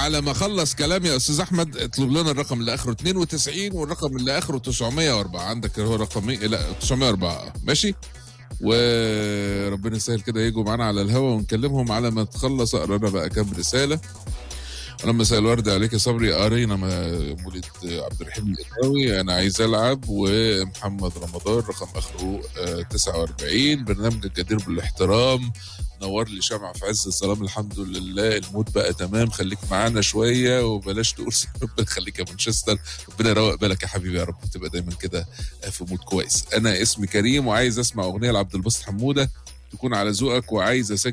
على ما اخلص كلامي يا استاذ احمد اطلب لنا الرقم اللي اخره 92 والرقم اللي اخره 904 عندك هو رقم ايه لا 904 ماشي وربنا يسهل كده يجوا معانا على الهوا ونكلمهم على ما تخلص اقرا انا بقى كام رساله انا مساء الورد عليك يا صبري قرينا ما- مولد عبد الرحيم القناوي انا عايز العب ومحمد رمضان رقم اخره آه، 49 برنامج الجدير بالاحترام نور لي شمعة في عز الظلام الحمد لله المود بقى تمام خليك معانا شوية وبلاش تقول ربنا يخليك يا مانشستر ربنا يروق بالك يا حبيبي يا رب تبقى دايما كده في مود كويس أنا اسمي كريم وعايز أسمع أغنية لعبد الباسط حمودة تكون على ذوقك وعايز أسجل